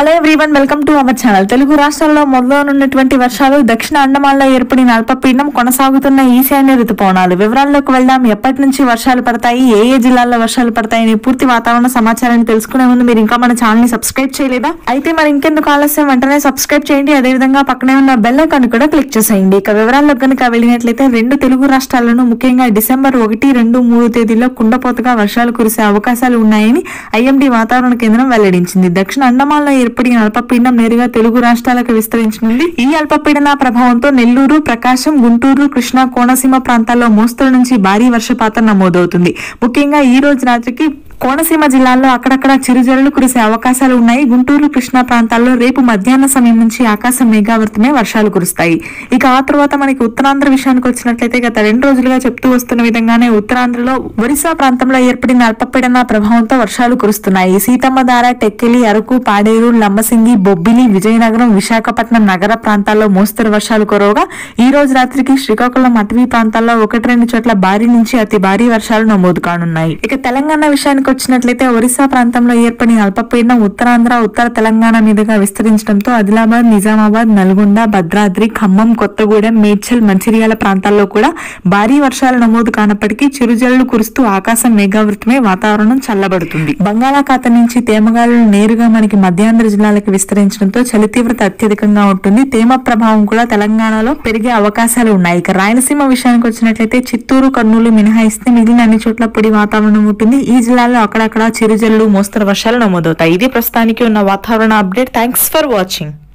hello everyone welcome to our channel Telugu రాష్ట్రాల్లో మొదలనున్నటువంటి వర్షాలు దక్షిణ అండమాన్లో ఏర్పడిన అల్పపీడనం కొనసాగుతున్న ఈశాన్య ఋతుపవనాలు వివరాల్లోకి వెళ్దాం ఎప్పటి నుంచి వర్షాలు పడతాయి ఏ ఏ జిల్లాల్లో వర్షాలు పడతాయని పూర్తి వాతావరణ సమాచారాన్ని తెలుసుకునే ముందు మీరు ఇంకా మన ఛానల్ ని సబ్స్క్రైబ్ చేయలేదా అయితే మరి ఇంకెందుకు ఆలస్యం వెంటనే సబ్స్క్రైబ్ చేయండి అదే విధంగా పక్కనే ఉన్న బెల్ ఐకాన్ కూడా క్లిక్ చేసేయండి ఇక వివరాల్లో కనుక వెళ్ళినట్లయితే రెండు తెలుగు రాష్ట్రాలను ముఖ్యంగా డిసెంబర్ ఒకటి రెండు మూడు తేదీల్లో కుండపోతగా వర్షాలు కురిసే అవకాశాలు ఉన్నాయని ఐఎండీ వాతావరణ కేంద్రం వెల్లడించింది దక్షిణ అండమాన్లో ఏర్పడిన అల్పపీడనం నేరుగా తెలుగు రాష్ట్రాలకు విస్తరించనుంది ఈ అల్పపీడన ప్రభావంతో నెల్లూరు ప్రకాశం గుంటూరు కృష్ణా కోనసీమ ప్రాంతాల్లో మోస్తరు నుంచి భారీ వర్షపాతం నమోదవుతుంది ముఖ్యంగా ఈ రోజు రాత్రికి కోనసీమ జిల్లాల్లో అక్కడక్కడ చిరుజల్లులు కురిసే అవకాశాలు ఉన్నాయి గుంటూరు కృష్ణా ప్రాంతాల్లో రేపు మధ్యాహ్న సమయం నుంచి ఆకాశం మేఘావృతమే వర్షాలు కురుస్తాయి ఇక ఆ తర్వాత మనకి ఉత్తరాంధ్ర విషయానికి వచ్చినట్లయితే గత రెండు రోజులుగా చెప్తూ వస్తున్న విధంగానే ఉత్తరాంధ్రలో ఒరిస్సా ప్రాంతంలో ఏర్పడిన అల్పపీడన ప్రభావంతో వర్షాలు కురుస్తున్నాయి సీతమ్మధార టెక్కెలి అరకు పాడేరు లంబసింగి బొబ్బిలి విజయనగరం విశాఖపట్నం నగర ప్రాంతాల్లో మోస్తరు వర్షాలు కురవగా ఈ రోజు రాత్రికి శ్రీకాకుళం అటవీ ప్రాంతాల్లో ఒకటి రెండు చోట్ల భారీ నుంచి అతి భారీ వర్షాలు నమోదు కానున్నాయి ఇక తెలంగాణ విషయానికి వచ్చినట్లయితే ఒరిస్సా ప్రాంతంలో ఏర్పడిన అల్పపీడనం ఉత్తరాంధ్ర ఉత్తర తెలంగాణ మీదుగా విస్తరించడంతో ఆదిలాబాద్ నిజామాబాద్ నల్గొండ భద్రాద్రి ఖమ్మం కొత్తగూడెం మేడ్చల్ మంచిర్యాల ప్రాంతాల్లో కూడా భారీ వర్షాలు నమోదు కానప్పటికీ చిరుజల్లు కురుస్తూ ఆకాశం మేఘావృతమై వాతావరణం చల్లబడుతుంది బంగాళాఖాతం నుంచి తేమగాలులు నేరుగా మనకి మధ్యాంధ్ర జిల్లాలకు విస్తరించడంతో చలి తీవ్రత అత్యధికంగా ఉంటుంది తేమ ప్రభావం కూడా తెలంగాణలో పెరిగే అవకాశాలు ఉన్నాయి ఇక రాయలసీమ విషయానికి వచ్చినట్లయితే చిత్తూరు కర్నూలు మినహాయిస్తే మిగిలిన అన్ని చోట్ల పొడి వాతావరణం ఉంటుంది ఈ జిల్లాలో అక్కడక్కడ చిరుజల్లు మోస్తరు వర్షాలు నమోదవుతాయి ఇది ప్రస్తుతానికి ఉన్న వాతావరణ అప్డేట్ థ్యాంక్స్ ఫర్ వాచింగ్